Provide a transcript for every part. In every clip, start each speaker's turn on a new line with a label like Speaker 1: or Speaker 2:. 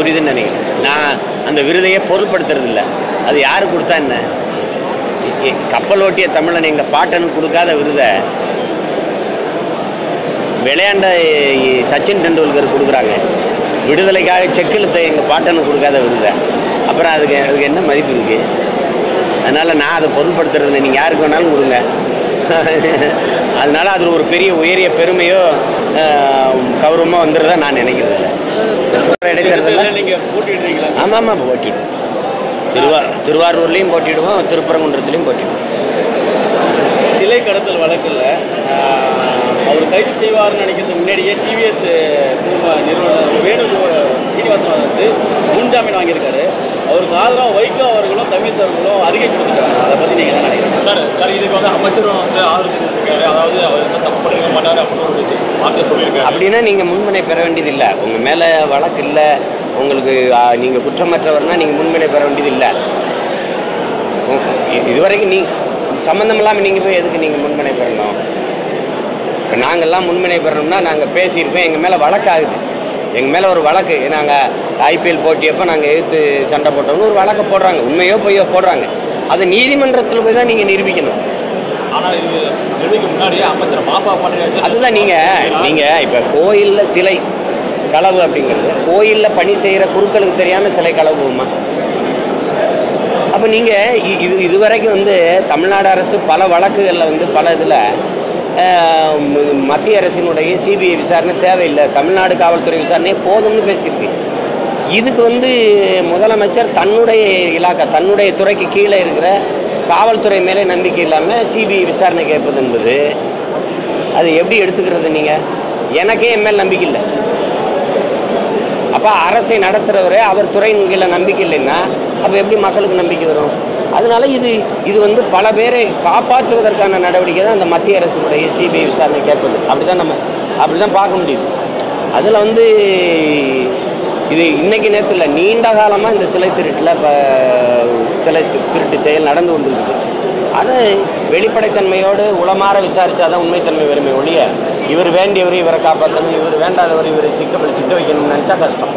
Speaker 1: புரியுதுன்னு நினைக்கிறேன் நான் அந்த விருதையே பொருட்படுத்துறது இல்ல அது யாரு கொடுத்தா என்ன எ- கப்பல் ஓட்டிய தமிழன் எங்க பாட்டனுக்கு கொடுக்காத விருதை விளையாண்ட எ- சச்சின் டெண்டுல்கர் கொடுக்குறாங்க விடுதலைக்காக செக்கிழுத்த எங்கள் பாட்டனுக்கு கொடுக்காத விருதை அப்புறம் அதுக்கு அதுக்கு என்ன மதிப்பு இருக்கு அதனால நான் அதை பொருட்படுத்துறது இல்லை நீங்கள் யாருக்கு வேணாலும் கொடுங்க அதனால அது ஒரு பெரிய உயரிய பெருமையோ ஆஹ், கௌரவமோ வந்துடுறதா நான் நினைக்கிறது இல்லை இடைத்தேர்தலில்
Speaker 2: நீங்க போட்டிடுறீங்களா
Speaker 1: ஆமாம் ஆமாம் போட்டிடுவோம் திருவா திருவாரூர்லேயும் போட்டிடுவோம் திருப்பரங்குன்றத்துலேயும் போட்டிடுவோம்
Speaker 2: சிலை கடத்தல் வழக்குல ஆஹ், அவர் கைது செய்வார்னு நினைக்கிறது முன்னாடியே டிவிஎஸ் நிறுவனர் வேணு சீனிவாசன் வந்து முன்ஜாமீன் வாங்கியிருக்காரு அவருக்கு ஆதரவாக வைகோ அவர்களும் தமிழிசை அவர்களும் அறிக்கை கொடுத்துருக்காங்க அதை பற்றி நீங்கள் என்ன நினைக்கிறீங்க
Speaker 3: சார் சார் இதுக்கு வந்து அமைச்சரும் வந்து ஆதரவு தெரிவிச்சிருக்காரு அதாவது அவர் வந்து தப்பு பண்ணிருக்க மாட்டாரு அப்படின்னு ஒரு வார்த்தை சொல்லியிருக்காரு
Speaker 1: அப்படின்னா நீங்கள் முன்மனை பெற வேண்டியதில்லை உங்கள் மேலே வழக்கு இல்லை உங்களுக்கு நீங்கள் குற்றமற்றவர்னா நீங்கள் முன்மனை பெற வேண்டியதில்லை உ- இ- இதுவரைக்கும் நீ சம்மந்தம் இல்லாமல் நீங்கள் போய் எதுக்கு நீங்கள் முன்மனை பெறணும் இப்போ நாங்கள்லாம் முன்மனை பெறணும்னா நாங்கள் பேசியிருக்கோம் எங்கள் மேலே வழக்காகுது எங்கள் மேலே ஒரு வழக்கு நாங்கள் ஐபிஎல் போட்டியப்போ நாங்கள் எதிர்த்து சண்டை போட்டோம்னு ஒரு வழக்கை போடுறாங்க உண்மையோ பொய்யோ போடுறாங்க அது நீதிமன்றத்தில் போய் தான் நீங்கள் நிரூபிக்கணும்
Speaker 3: ஆனா இது நிர்ணயிக்க முன்னாடியே அமைச்சர் மாப்பா பண்ணியாச்சு
Speaker 1: அதுதான் நீங்க நீங்க இப்ப கோயில்ல சிலை களவு அப்படிங்கிறது கோயில்ல பணி செய்யற குருக்களுக்கு தெரியாம சிலை களவு போகுமா அப்ப நீங்க இ- இது இதுவரைக்கும் வந்து தமிழ்நாடு அரசு பல வழக்குகளில் வந்து பல இதுல ஆஹ், ம- மத்திய அரசினுடைய சிபிஐ விசாரணை தேவையில்லை தமிழ்நாடு காவல்துறை விசாரணையே போதும்னு பேசியிருக்கு இதுக்கு வந்து முதலமைச்சர் தன்னுடைய இலாக்கா தன்னுடைய துறைக்கு கீழே இருக்கிற காவல்துறை மேலே நம்பிக்கை இல்லாமல் சிபிஐ விசாரணை கேட்பது என்பது அது எப்படி எடுத்துக்கிறது நீங்கள் எனக்கே என் மேல் நம்பிக்கை இல்லை அப்போ அரசை நடத்துகிறவரே அவர் துறையின் கீழே நம்பிக்கை இல்லைன்னா அப்போ எப்படி மக்களுக்கு நம்பிக்கை வரும் அதனால இது இது வந்து பல பேரை காப்பாற்றுவதற்கான நடவடிக்கை தான் அந்த மத்திய அரசுடைய சிபிஐ விசாரணை கேட்பது அப்படி தான் நம்ம அப்படி தான் பார்க்க முடியுது அதில் வந்து இது இன்னைக்கு நேரத்தில் நீண்ட காலமாக இந்த சிலை திருட்டில் இப்போ சிலை தி- திருட்டு செயல் நடந்து கொண்டிருக்குது அதை வெளிப்படைத்தன்மையோடு உளமாற விசாரிச்சாதான் உண்மைத்தன்மை வருமே ஒழிய இவர் வேண்டியவர் இவரை காப்பாற்றணும் இவர் வேண்டாதவர் இவரை சிக்கப்படி சிக்க வைக்கணும்னு நினச்சா கஷ்டம்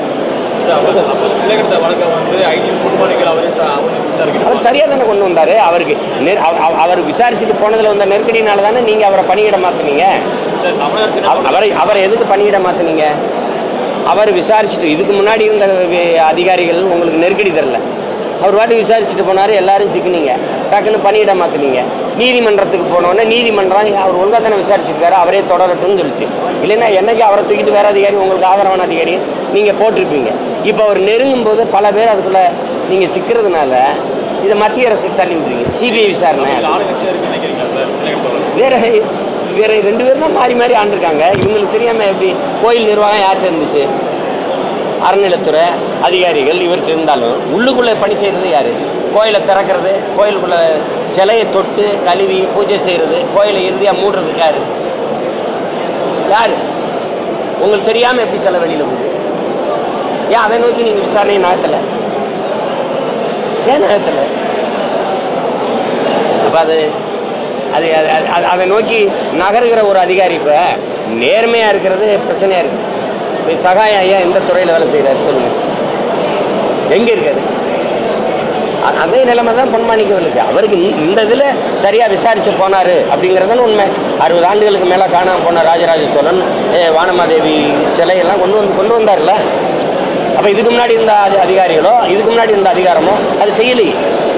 Speaker 3: சிலை கடத்த வழக்கை வந்து ஐடி குடும்பங்கள் அவரே ச- அவரே விசாரிக்கணும்
Speaker 1: அவர் சரியாக தானே கொண்டு வந்தார் அவருக்கு நெரு- அவ- அவ- அவர் விசாரிச்சுட்டு போனதில் வந்த நெருக்கடினால தானே நீங்கள் அவரை பணியிட மாற்றுனீங்க
Speaker 3: சார் தமிழரசு என்ன
Speaker 1: அவ- அவரை அவரை எதுக்கு பணியிட மாற்றுனீங்க அவர் விசாரிச்சுட்டு இதுக்கு முன்னாடி இருந்த வே- அதிகாரிகள் உங்களுக்கு நெருக்கடி தரல அவர் வாட்டி விசாரிச்சுட்டு போனார் எல்லாரும் சிக்கினீங்க டக்குன்னு பணியிட மாற்றுனீங்க நீதிமன்றத்துக்கு போனோடனே நீதிமன்றம் அவர் ஒழுங்காக தானே விசாரிச்சிருக்காரு அவரே தொடரட்டும்னு சொல்லிச்சு இல்லைன்னா என்னைக்கு அவரை தூக்கிட்டு வேற அதிகாரி உங்களுக்கு ஆதரவான அதிகாரி நீங்கள் போட்டிருப்பீங்க இப்போ அவர் நெருங்கும் போது பல பேர் அதுக்குள்ளே நீங்கள் சிக்கிறதுனால இதை மத்திய அரசுக்கு தள்ளி விடுறீங்க சிபிஐ விசாரணை
Speaker 3: ஆளு கட்சியாக இருக்கு நினைக்கிறீங்க சார் சிலை கடத்த வழக்கு
Speaker 1: வேற வேற ரெண்டு பேரும் தான் மாறி மாறி ஆண்டிருக்காங்க இவங்களுக்கு தெரியாம எப்படி கோயில் நிர்வாகம் யார்கிட்ட இருந்துச்சு அறநிலைத்துறை அதிகாரிகள் இவருக்கு இருந்தாலும் உள்ளுக்குள்ளே பணி செய்கிறது யாரு கோயிலை திறக்கிறது கோயிலுக்குள்ள சிலையை தொட்டு கழுவி பூஜை செய்கிறது கோயிலை இறுதியாக மூடுறது யாரு யாரு உங்களுக்கு தெரியாம எப்படி சிலை வெளியில போகுது ஏன் அதை நோக்கி நீங்க விசாரணையை நகர்த்தல ஏன் நகர்த்தல அப்ப அது அது அது- அது- அது- அதை நோக்கி நகருகிற ஒரு அதிகாரி இப்போ நேர்மையாக இருக்கிறது பிரச்சனையாக இருக்கு இப்போ சகாயம் ஐயா எந்த துறையில் வேலை செய்கிறாரு சொல்லுங்க எங்கே இருக்காரு அ- அதே நிலைமை தான் பொன்மாணிக்கம் இருக்கு அவருக்கு இந்த- இந்த இதில் சரியாக விசாரிச்சு போனார் அப்படிங்கிறது தானே உண்மை அறுபது ஆண்டுகளுக்கு மேலே காணாம போன ராஜராஜ சோழன் ஏ, வானமாதேவி சிலையெல்லாம் கொண்டு வந்து கொண்டு வந்தார்ல அப்போ இதுக்கு முன்னாடி இருந்த அதி- அதிகாரிகளோ இதுக்கு முன்னாடி இருந்த அதிகாரமோ அது செய்யலையே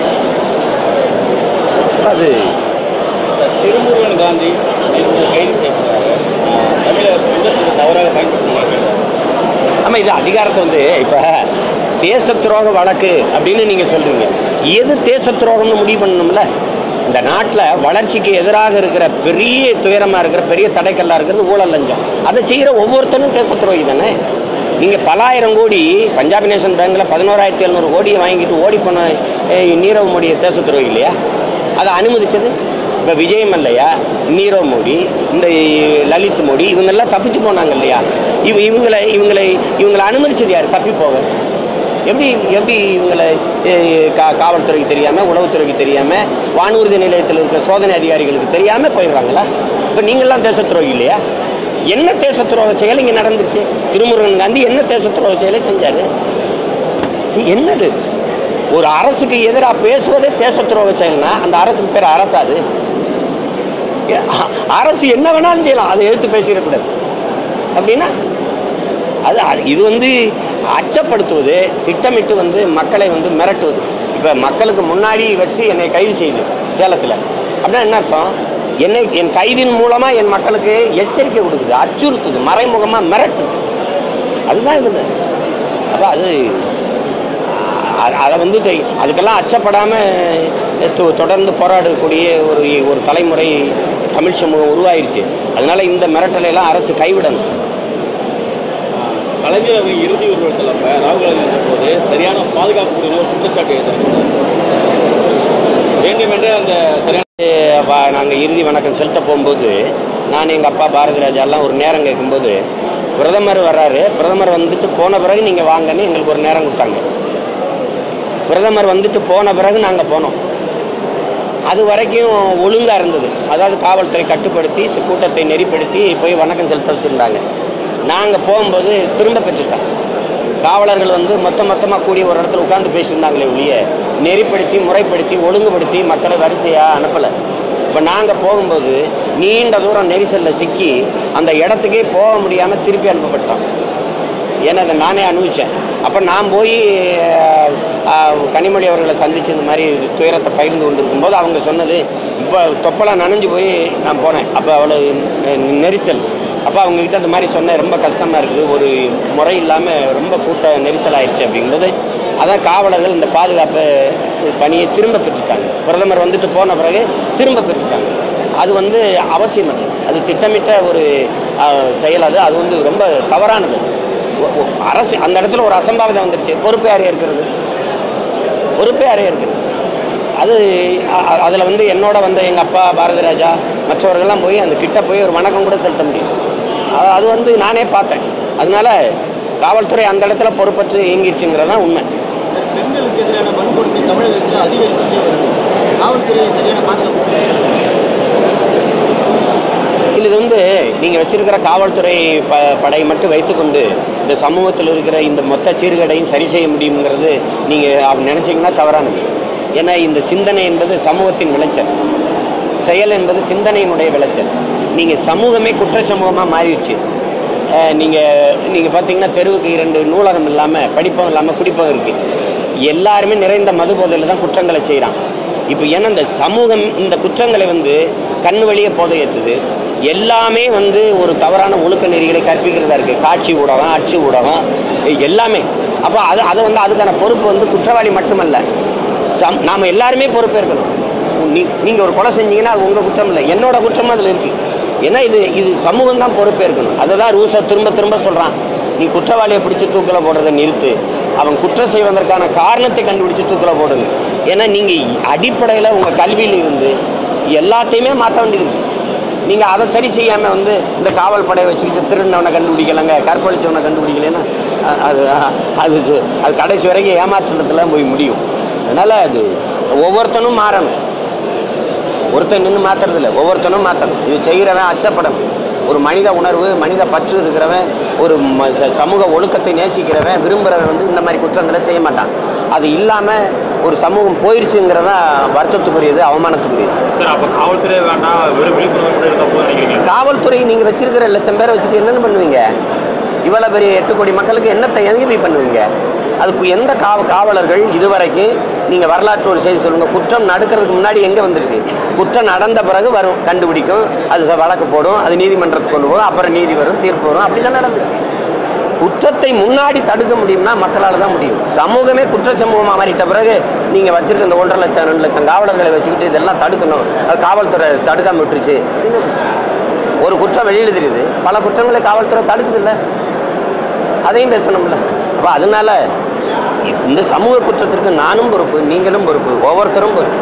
Speaker 1: அது
Speaker 2: சார், திருமுருகன் காந்தி நேற்று கைது செய்யப்பட்டாங்க ஆஹ், தமிழக அரசு இன்வெஸ்ட்மெண்ட் தவறாக பயன்படுத்தினாங்க
Speaker 1: ஆமாம் இது அதிகாரத்தை வந்து இப்போ தேச துரோக வழக்கு அப்படின்னு நீங்கள் சொல்கிறீங்க எது தேச துரோகம்னு முடிவு பண்ணணும்ல இந்த நாட்டில் வளர்ச்சிக்கு எதிராக இருக்கிற பெரிய துயரமாக இருக்கிற பெரிய தடைக்கல்லாக இருக்கிறது ஊழல் லஞ்சம் அதை செய்கிற ஒவ்வொருத்தரும் தேச துரோகி தானே நீங்கள் பலாயிரம் கோடி பஞ்சாப் நேஷன் பேங்க்கில் பதினோராயிரத்தி எழுநூறு கோடியை வாங்கிட்டு ஓடி போன ஏய், நீரவ் மோடியை தேச துரோகி இல்லையா அதை அனுமதிச்சது இப்போ விஜயம் இல்லையா நீரவ் மோடி இந்த லலித் மோடி இவங்கெல்லாம் தப்பிச்சு போனாங்க இல்லையா இவ இவங்களை இவங்களை இவங்களை அனுமதிச்சது யார் தப்பி போக எப்படி எப்படி இவங்களை அஹ், கா காவல்துறைக்கு தெரியாமல் உளவுத்துறைக்கு தெரியாமல் வானூர்தி நிலையத்தில் இருக்கிற சோதனை அதிகாரிகளுக்கு தெரியாமல் போயிடுறாங்களா இப்போ நீங்களாம் தேச துரோகி இல்லையா என்ன தேச துரோக செயல் இங்கே நடந்துருச்சு திருமுருகன் காந்தி என்ன தேச துரோக செயலை செஞ்சாரு என்னது ஒரு அரசுக்கு எதிராக பேசுவதே தேச துரோக செயல்னா அந்த அரசுக்கு பேர் அரசாது ஏ- அ- அரசு என்ன வேணாலும் செய்யலாம் அதை எடுத்து பேசிடக்கூடாது அப்படின்னா அது அது- இது வந்து அச்சப்படுத்துவது திட்டமிட்டு வந்து மக்களை வந்து மிரட்டுவது இப்போ மக்களுக்கு முன்னாடி வச்சு என்னை கைது செய்யுது சேலத்தில் அப்படின்னா என்ன அர்த்தம் என்னை என் கைதின் மூலமாக என் மக்களுக்கு எச்சரிக்கை கொடுக்குது அச்சுறுத்துது மறைமுகமாக மிரட்டுது அதுதான் இது அப்போ அது அ- அதை வந்து தெ- அதுக்கெல்லாம் அச்சப்படாமல் தொடர்ந்து போராடக்கூடிய ஒரு ஒரு தலைமுறை தமிழ் சமூகம் உருவாயிருச்சு அதனால இந்த மிரட்டலை எல்லாம் அரசு கைவிடணும்
Speaker 2: கலைஞர் அவங்க இறுதி ஊர்வலத்தில் அப்ப ராகுல் காந்தி வந்த போது சரியான பாதுகாப்பு கொடுங்க ஒரு குற்றச்சாட்டு எழுதுறாங்க வேண்டுமென்றே அந்த சரியான
Speaker 1: நாங்கள் இறுதி வணக்கம் செலுத்த போகும்போது நான் எங்கள் அப்பா பாரதி ராஜா எல்லாம் ஒரு நேரம் கேட்கும்போது பிரதமர் வர்றாரு பிரதமர் வந்துட்டு போன பிறகு நீங்கள் வாங்கன்னு எங்களுக்கு ஒரு நேரம் கொடுத்தாங்க பிரதமர் வந்துட்டு போன பிறகு நாங்கள் போனோம் அது வரைக்கும் ஒழுங்காக இருந்தது அதாவது காவல்துறை கட்டுப்படுத்தி சி- கூட்டத்தை நெறிப்படுத்தி போய் வணக்கம் செலுத்த வச்சுருந்தாங்க நாங்கள் போகும்போது திரும்ப பெற்றுட்டோம் காவலர்கள் வந்து மொத்த மொத்தமாக கூடி ஒரு இடத்துல உட்கார்ந்து பேசிட்டு இருந்தாங்களே ஒழிய நெறிப்படுத்தி முறைப்படுத்தி ஒழுங்குபடுத்தி மக்களை வரிசையாக அனுப்பலை இப்போ நாங்கள் போகும்போது நீண்ட தூரம் நெரிசலில் சிக்கி அந்த இடத்துக்கே போக முடியாமல் திருப்பி அனுப்பப்பட்டோம் ஏன்னா அதை நானே அனுபவித்தேன் அப்போ நான் போய் அஹ், அஹ், கனிமொழி அவர்களை சந்திச்சு இந்த மாதிரி துயரத்தை பகிர்ந்து கொண்டு இருக்கும்போது அவங்க சொன்னது இப்போ தொப்பலாம் நனைஞ்சு போய் நான் போனேன் அப்போ அவ்வளோ நெ- நெரிசல் அப்போ அவங்கக்கிட்ட அந்த மாதிரி சொன்னேன் ரொம்ப கஷ்டமாக இருக்குது ஒரு முறை இல்லாமல் ரொம்ப கூட்ட நெரிசல் ஆயிடுச்சு அப்படிங்கும்போது அதான் காவலர்கள் இந்த பாதுகாப்பு பணியை திரும்ப பெற்றுட்டாங்க பிரதமர் வந்துட்டு போன பிறகு திரும்ப பெற்றுட்டாங்க அது வந்து அவசியம் அது அது திட்டமிட்ட ஒரு அஹ், செயல் அது அது வந்து ரொம்ப தவறானது ஒ- ஒ- அரசு அந்த இடத்துல ஒரு அசம்பாவிதம் வந்துருச்சு பொறுப்பு யாரையா இருக்கிறது பொறுப்பு யாரையா இருக்குது அது அதில் வந்து என்னோட வந்த எங்கள் அப்பா பாரதி ராஜா மற்றவர்கள்லாம் போய் அந்த கிட்ட போய் ஒரு வணக்கம் கூட செலுத்த முடியும் அது- அது வந்து நானே பார்த்தேன் அதனால காவல்துறை அந்த இடத்துல பொறுப்பற்று இயங்கிருச்சுங்கிறது தான் உண்மை
Speaker 4: பெண்களுக்கு எதிரான வன்கொடுமை தமிழகத்தில் அதிகரிச்சுட்டே வருது காவல்துறை சரியான பாதுகாப்பு
Speaker 1: இல்லை இது வந்து நீங்கள் வச்சிருக்கிற காவல்துறை ப படை மட்டும் வைத்துக்கொண்டு இந்த சமூகத்தில் இருக்கிற இந்த மொத்த சீர்கேடையும் சரி செய்ய முடியுங்கிறது நீங்கள் நினச்சிங்கன்னா தவறானது ஏன்னா இந்த சிந்தனை என்பது சமூகத்தின் விளைச்சல் செயல் என்பது சிந்தனையினுடைய விளைச்சல் நீங்கள் சமூகமே குற்ற சமூகமாக மாறிடுச்சு நீங்கள் நீங்கள் பார்த்தீங்கன்னா தெருவுக்கு இரண்டு நூலகம் இல்லாமல் படிப்பகம் இல்லாமல் குடிப்பகம் இருக்குது எல்லாருமே நிறைந்த மது போதையில் தான் குற்றங்களை செய்கிறான் இப்போ ஏன்னா இந்த சமூகம் இந்த குற்றங்களை வந்து கண் வழியே போதையேற்றுது எல்லாமே வந்து ஒரு தவறான ஒழுக்க நெறிகளை கற்பிக்கிறதா இருக்குது காட்சி ஊடகம் அச்சு ஊடகம் எல்லாமே அப்போ அது அதை வந்து அதுக்கான பொறுப்பு வந்து குற்றவாளி மட்டுமல்ல சம் நாம் எல்லாருமே பொறுப்பேற்கணும் நீ நீங்கள் ஒரு கொலை செஞ்சீங்கன்னா அது உங்கள் குற்றம் இல்லை என்னோட குற்றமும் அதில் இருக்குது ஏன்னா இது இது சமூகம் தான் பொறுப்பேற்கணும் அதை தான் ரூசா திரும்ப திரும்ப சொல்கிறான் நீ குற்றவாளியை பிடிச்சி தூக்கில் போடுறதை நிறுத்து அவன் குற்றம் செய்வதற்கான காரணத்தை கண்டுபிடிச்சு தூக்கில் போடுங்க ஏன்னா நீங்கள் அடிப்படையில் உங்கள் கல்வியில் இருந்து எல்லாத்தையுமே மாற்ற வேண்டியது இருக்கு. நீங்கள் அதை சரி செய்யாமல் வந்து இந்த காவல் படையை வச்சுக்கிட்டு திருடினவனை கண்டுபிடிக்கலங்க கற்பழிச்சவனை கண்டுபிடிக்கலன்னா அ- அது அது அது கடைசி வரைக்கும் ஏமாற்றத்துல போய் முடியும் அதனால் அது ஒவ்வொருத்தனும் மாறணும் ஒருத்தன் நின்று மாத்துறது இல்லை ஒவ்வொருத்தனும் மாற்றணும் இது செய்கிறவன் அச்சப்படணும் ஒரு மனித உணர்வு மனித பற்று இருக்கிறவன் ஒரு ம- ச- சமூக ஒழுக்கத்தை நேசிக்கிறவன் விரும்புகிறவன் வந்து இந்த மாதிரி குற்றங்களை செய்ய மாட்டான் அது இல்லாமல் ஒரு சமூகம் போயிடுச்சுங்கிறதா வருத்தத்துக்குரியது அவமானத்துக்குரியது
Speaker 3: சார் அப்போ காவல்துறை வேண்டாம் வெறும் விழிப்புணர்வு மட்டும் இருந்தால் போதும் நினைக்கிறீங்க
Speaker 1: காவல்துறை நீங்கள் வச்சிருக்கிற லட்சம் பேரை வச்சுட்டு என்னென்ன பண்ணுவீங்க இவ்வளோ பெரிய எட்டு கோடி மக்களுக்கு என்னத்தை எங்கே போய் பண்ணுவீங்க அதுக்கு எந்த காவ காவலர்கள் இதுவரைக்கும் நீங்கள் வரலாற்று ஒரு செய்தி சொல்லுங்கள் குற்றம் நடக்கிறதுக்கு முன்னாடி எங்கே வந்திருக்கு குற்றம் நடந்த பிறகு வரும் கண்டுபிடிக்கும் அது ச- வழக்கு போடும் அது நீதிமன்றத்துக்கு கொண்டு போகும் அப்புறம் நீதி வரும் தீர்ப்பு வரும் அப்படி தான் நடந்தது குற்றத்தை முன்னாடி தடுக்க முடியும்னா மக்களால் தான் முடியும் சமூகமே குற்ற சமூகமாக மாறிட்ட பிறகு நீங்கள் வச்சிருக்க இந்த ஒன்றரை லட்சம் ரெண்டு லட்சம் காவலர்களை வச்சுக்கிட்டு இதெல்லாம் தடுக்கணும் அது காவல்துறை தடுக்காம விட்டுருச்சு ஒரு குற்றம் வெளியில் தெரியுது பல குற்றங்களை காவல்துறை தடுக்குதுல்ல அதையும் பேசணும்ல அப்போ அதனால இந்த சமூக குற்றத்திற்கு நானும் பொறுப்பு நீங்களும் பொறுப்பு ஒவ்வொருத்தரும் பொறுப்பு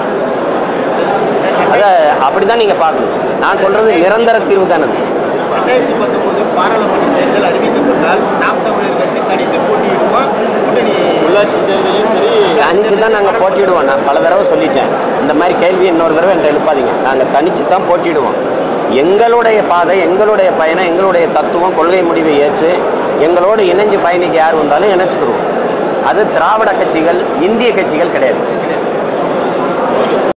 Speaker 1: அதை அப்படிதான் நீங்க பார்க்கணும் நான் சொல்றது நிரந்தர தீர்வுக்கானது
Speaker 4: ரெண்டாயிரத்தி பத்தொன்பது பாராளுமன்ற தேர்தல் அறிவிக்கப்பட்டால் நாம் தமிழர் கட்சி தனித்து போட்டியிடுவோம் கூட்டணி
Speaker 2: உள்ளாட்சி தேர்தலையும் சரி
Speaker 1: தனிச்சு தான் நாங்கள் போட்டியிடுவோம் நான் பல தடவை சொல்லிட்டேன் இந்த மாதிரி கேள்வி இன்னொரு தடவை என்கிட்ட எழுப்பாதீங்க நாங்கள் தனிச்சு தான் போட்டியிடுவோம் எங்களுடைய பாதை எங்களுடைய பயணம் எங்களுடைய தத்துவம் கொள்கை முடிவை ஏற்று எங்களோடு இணைஞ்சு பயணிக்க யார் வந்தாலும் இணைச்சுக்கிறோம் அது திராவிட கட்சிகள் இந்திய கட்சிகள் கிடையாது